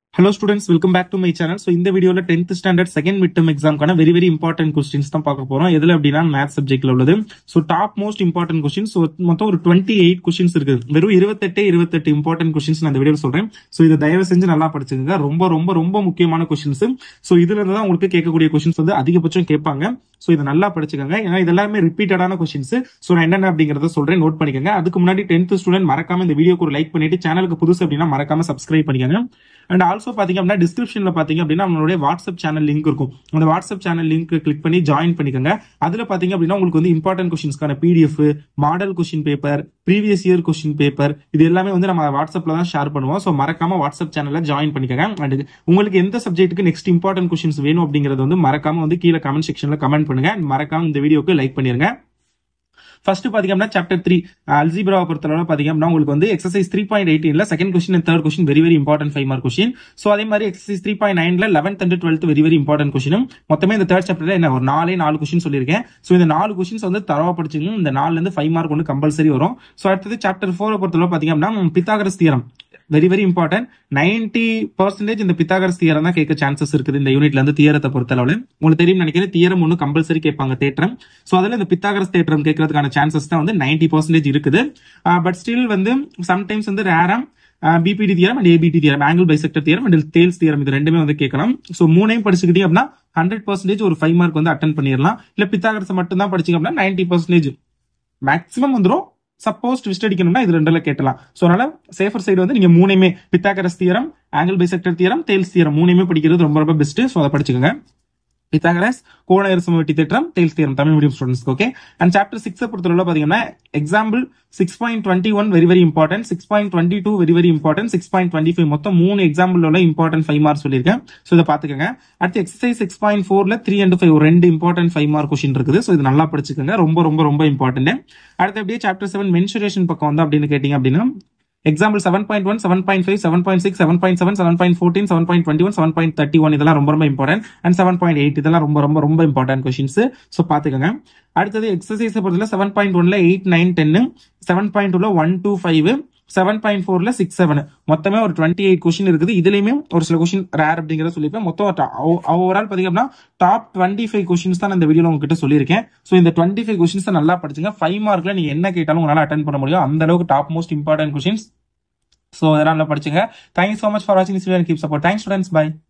hello students welcome back to my channel so இந்த வீடியோல tenth standard second mid term எக்ஸாம்க்கான very very important questions தான் பார்க்க போறோம் எதுல அப்படின்னா மேத்ஸ் சப்ஜெக்ட்ல உள்ளது so top most important questions so மொத்தம் ஒரு டுவெண்ட்டி எயிட் கொஸ்டின்ஸ் இருக்கு வெறும் இருபத்தெட்டு இருபத்தெட்டு இம்பார்ட்டன்ட் கொஸ்டின்ஸ் நான் இந்த வீடியோ சொல்றேன் ஸோ இதை தயவு செஞ்சு நல்லா படிச்சுங்க ரொம்ப ரொம்ப ரொம்ப முக்கியமான கொஸ்டின்ஸ் ஸோ இதுல இருந்து தான் உங்களுக்கு கேட்கக்கூடிய கொஸ்டின்ஸ் வந்து அதிகபட்சம் கேட்பாங்க ஸோ இதை நல்லா படிச்சுக்கோங்க ஏன்னா இது எல்லாமே ரிப்பீட்டடான கொஸ்டின்ஸ் ஸோ நான் என்னென்ன அப்படிங்கறத சொல்றேன் நோட் பண்ணிக்கோங்க அதுக்கு முன்னாடி டென்த் ஸ்டூடெண்ட் மறக்காம இந்த வீடியோக்கு ஒரு லைக் பண்ணிட்டு சேனலுக்கு புதுசு அப்படின்னா மறக்காம சப்ஸ்கிரைப் பண்ணிக்கோங்க அண்ட் ஆல்சோ பாத்தீங்க அப்படின்னா டிஸ்கிரிப்ஷன்ல பாத்தீங்க அப்படின்னா நம்மளுடைய வாட்ஸ்அப் சேனல் லிங்க் இருக்கும் அந்த வாட்ஸ்அப் சேனல் லிங்க் கிளிக் பண்ணி ஜாயின் பண்ணிக்கோங்க அதுல பாத்தீங்க அப்படின்னா உங்களுக்கு வந்து இம்பார்ட்டன்ட் கொஸ்டின்ஸ்க்கான PDF model question paper previous year question paper இது எல்லாமே வந்து நம்ம வாட்ஸ்அப்ல தான் ஷேர் பண்ணுவோம் ஸோ மறக்காம வாட்ஸ்அப் சேனல்ல ஜாயின் பண்ணிக்கோங்க அண்ட் உங்களுக்கு எந்த சப்ஜெக்ட்டுக்கு நெக்ஸ்ட் இம்பார்ட்டன்ட் கொஸ்டின்ஸ் வேணும் அப்படிங்கறது வந்து மறக்காம வந்து கீழே கமெண்ட் செக்ஷன்ல கமெண்ட் பண்ணுங்க and மறக்காம இந்த வீடியோக்கு லைக் பண்ணிருங்க ஃபர்ஸ்ட் பாத்தீங்க அப்படின்னா சாப்டர் த்ரீ அல்ஜிப்ராவை பொறுத்தளவு பாத்தீங்க அப்படின்னா உங்களுக்கு வந்து எக்ஸசைஸ் த்ரீ பாயிண்ட் எயிட்டீன்ல second question and third question very very important five mark question so அதே மாதிரி எக்ஸசைஸ் த்ரீ பாயிண்ட் நைன்ல eleventh and twelfth very very important question மொத்தமே இந்த தேர்ட் சாப்டர்ல என்ன ஒரு நாலே நாலு கொஸ்டின் சொல்லியிருக்கேன் ஸோ இந்த நாலு கொஸ்டின்ஸ் வந்து தரவா படிச்சுங்க இந்த நாலுல இருந்து ஃபைவ் மார்க் ஒன்று கம்பல்சரி வரும் ஸோ அடுத்தது சாப்டர் ஃபோரை பொறுத்தளவு பாத்தீங்க அப்படின்னா Pythagoras theorem very very important ninety percentage இந்த பித்தாகரஸ் தியரம் தான் கேட்க சான்சஸ் இருக்குது இந்த யூனிட்ல இருந்து தியரத்தை பொறுத்தளவு உங்களுக்கு தெரியும் நினைக்கிறேன் தியரம் ஒன்று கம்பல்சரி கேட்பாங்க தேற்றம் ஸோ அதில் இந்த பித்தாகரஸ் தேற்றம் கேட்கறதுக்கான சான்சஸ் தான் வந்து நைன்டி பர்சன்டேஜ் இருக்குது பட் ஸ்டில் வந்து சம்டைம்ஸ் வந்து ரேரம் BPT theorem and ABT theorem angle bisector theorem and Thales theorem இது ரெண்டுமே வந்து கேட்கலாம் ஸோ மூணையும் படிச்சுக்கிட்டீங்க அப்படின்னா ஹண்ட்ரட் பர்சன்டேஜ் ஒரு ஃபைவ் மார்க் வந்து அட்டன் பண்ணிடலாம் இல்ல பித்தாகரஸ் மட்டும் தான் படிச்சீங்க அப்படின்னா நைன்டி பர்சன்டேஜ் மேக்ஸிமம் வந்துடும் சப்போஸ் ட்விஸ்ட் அடிக்கணும்னா இது ரெண்டுல கேட்டலாம் ஸோ அதனால சேஃபர் சைடு வந்து நீங்க மூணுமே Pythagoras theorem angle bisector theorem Thales theorem மூணுமே படிக்கிறது ரொம்ப ரொம்ப பெஸ்ட் ஸோ அதை படிச்சுக்கோங்க பித்தாகரஸ் கோண இருசமவெட்டி தேற்றம் Thales theorem Tamil medium students okay and chapter six பொறுத்தவரை பாத்தீங்கன்னா example six point twenty one very very important six point twenty two very very important six point twenty five மொத்தம் மூணு எக்ஸாம்பிள் உள்ள இம்பார்ட்டன்ட் ஃபைவ் மார்க் சொல்லியிருக்கேன் so இதை பாத்துக்கோங்க அடுத்து exercise six point ஃபோர்ல த்ரீ அண்ட் ஃபைவ் ரெண்டு இம்பார்ட்டன்ட் ஃபைவ் மார்க் கொஸ்டின் இருக்குது ஸோ இது நல்லா படிச்சுக்கோங்க ரொம்ப ரொம்ப ரொம்ப இம்பார்ட்டன்ட் அடுத்து அப்படியே சாப்டர் செவன் மென்சுரேஷன் பக்கம் வந்து அப்படின்னு கேட்டீங்க அப்படின்னா example seven point one seven point five seven point six seven point seven seven point fourteen seven point twenty one seven point thirty one இதெல்லாம் ரொம்ப ரொம்ப important and seven point eight இதெல்லாம் ரொம்ப ரொம்ப ரொம்ப இம்பார்ட்டன்ட் கொஸ்டின்ஸ் ஸோ பாத்துக்கோங்க அடுத்தது exercise பொறுத்தல செவன் பாயிண்ட் ஒன்ல எயிட் நைன் டென்னு செவன் பாயிண்ட் டூல one two five seven point ஃபோர்ல சிக்ஸ் செவன் மொத்தமே ஒரு டுவெண்ட்டி எயிட் கொஸ்டின் இருக்குது இதுலயுமே ஒரு சில கொஸ்டின் ரேர் அப்படிங்கிறத சொல்லியிருப்பேன் மொத்தம் ஓவரால் பாத்தீங்க அப்படின்னா டாப் டுவெண்ட்டி ஃபைவ் கொஸ்டின்ஸ் தான் இந்த வீடியோல உங்ககிட்ட சொல்லியிருக்கேன் ஸோ இந்த டுவெண்ட்டி ஃபைவ் கொஸ்டின்ஸ் நல்லா படிச்சுங்க ஃபைவ் மார்க்ல நீங்க என்ன கேட்டாலும் உங்களால அட்டன் பண்ண முடியும் அந்த அளவுக்கு top most important questions so இதெல்லாம் படிச்சுங்க தேங்க்யூ ஸோ மச் ஃபார் வாட்சிங் this video keep support thanks students by